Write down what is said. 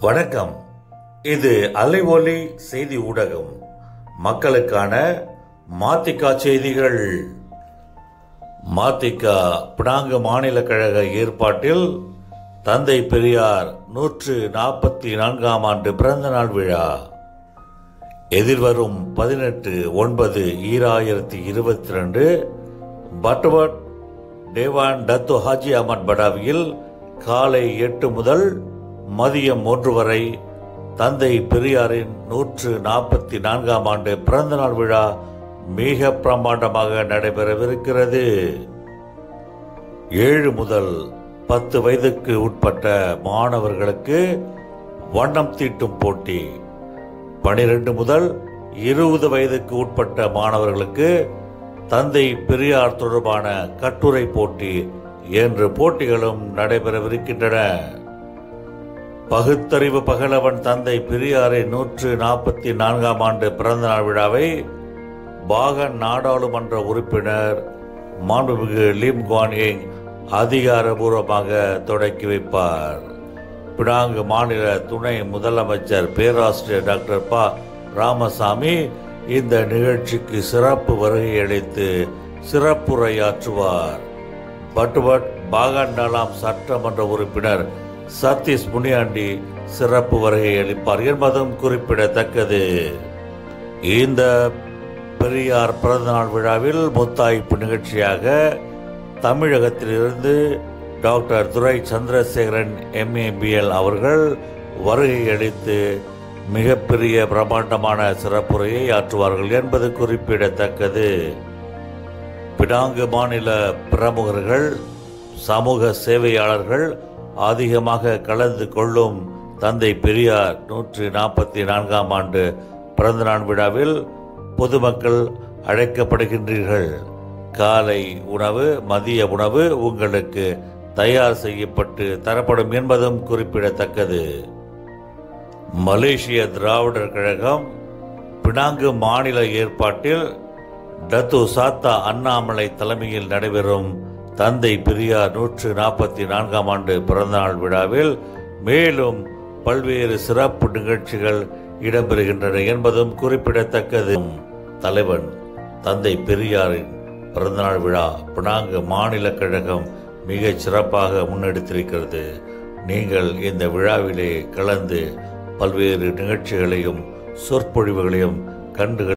வணக்கம் இது அலைவொலி செய்தி ஊடகம் மக்களுக்கான மாத்திகா செய்திகள் மாத்திகா பினாங்கு மாநில கழக ஏற்பாட்டில் தந்தை பெரியார் நூற்று நாற்பத்தி நான்காம் ஆண்டு பிறந்த நாள் விழா எதிர்வரும் பதினெட்டு ஒன்பது ஈராயிரத்தி இருபத்தி ரெண்டு பட்வட் டேவான் டத்து ஹாஜி அஹமத் படாவியில் காலை எட்டு முதல் மதியம் ஒன்று வரை தந்தை பெரியாரின் நூற்று நாற்பத்தி நான்காம் ஆண்டு பிறந்தநாள் விழா மிக பிரமாண்டமாக நடைபெறவிருக்கிறது ஏழு முதல் பத்து வயதுக்கு உட்பட்ட மாணவர்களுக்கு வண்ணம் தீட்டும் போட்டி பனிரெண்டு முதல் இருபது வயதுக்கு உட்பட்ட மாணவர்களுக்கு தந்தை பெரியார் தொடர்பான கட்டுரை போட்டி என்று போட்டிகளும் நடைபெறவிருக்கின்றன பகுத்தறிவு பகலவன் தந்தை பெரியாரின் நூற்று நாற்பத்தி நான்காம் ஆண்டு பிறந்தநாள் விழாவை பாகன் நாடாளுமன்ற உறுப்பினர் மாண்புமிகு லிம் குவான் ஏங் அதிகாரபூர்வமாக தொடக்கி வைப்பார் பினாங்கு மாநில துணை முதலமைச்சர் பேராசிரியர் டாக்டர் ப ராமசாமி இந்த நிகழ்ச்சிக்கு சிறப்பு வருகை அளித்து சிறப்புரையாற்றுவார் பட்டுபட் பாகாண்டாலாம் சட்டமன்ற உறுப்பினர் சதீஷ் முனியாண்டி சிறப்பு வருகை அளிப்பார் என்பதும் குறிப்பிடத்தக்கது இந்த பெரியார் பிறந்தநாள் விழாவில் முத்தாய்ப்பு நிகழ்ச்சியாக தமிழகத்திலிருந்து டாக்டர் துரை சந்திரசேகரன் எம்ஏபிஎல் அவர்கள் வருகை அளித்து மிகப்பெரிய பிரம்மாண்டமான சிறப்புரையை ஆற்றுவார்கள் என்பது குறிப்பிடத்தக்கது பினாங்கு மாநில பிரமுகர்கள் சமூக சேவையாளர்கள் அதிகமாக கலந்து கொள்ளும் தந்தை பெரியார் நூற்றி நாற்பத்தி நான்காம் ஆண்டு பிறந்தநாள் விழாவில் பொதுமக்கள் அழைக்கப்படுகின்றீர்கள் காலை உணவு மதிய உணவு உங்களுக்கு தயார் செய்யப்பட்டு தரப்படும் என்பதும் குறிப்பிடத்தக்கது மலேசிய திராவிடர் கழகம் பினாங்கு மாநில ஏற்பாட்டில் டத்து சாத்தா அண்ணாமலை தலைமையில் நடைபெறும் தந்தை பெரியார் நூற்று நாற்பத்தி நான்காம் ஆண்டு பிறந்தநாள் விழாவில் மேலும் பல்வேறு சிறப்பு நிகழ்ச்சிகள் இடம்பெறுகின்றன என்பதும் குறிப்பிடத்தக்கது தலைவன் தந்தை பெரியாரின் பிறந்தநாள் விழா பினாங்கு மாநில கழகம் மிகச் சிறப்பாக முன்னெடுத்திருக்கிறது நீங்கள் இந்த விழாவிலே கலந்து பல்வேறு நிகழ்ச்சிகளையும் சொற்பொழிவுகளையும் கண்டு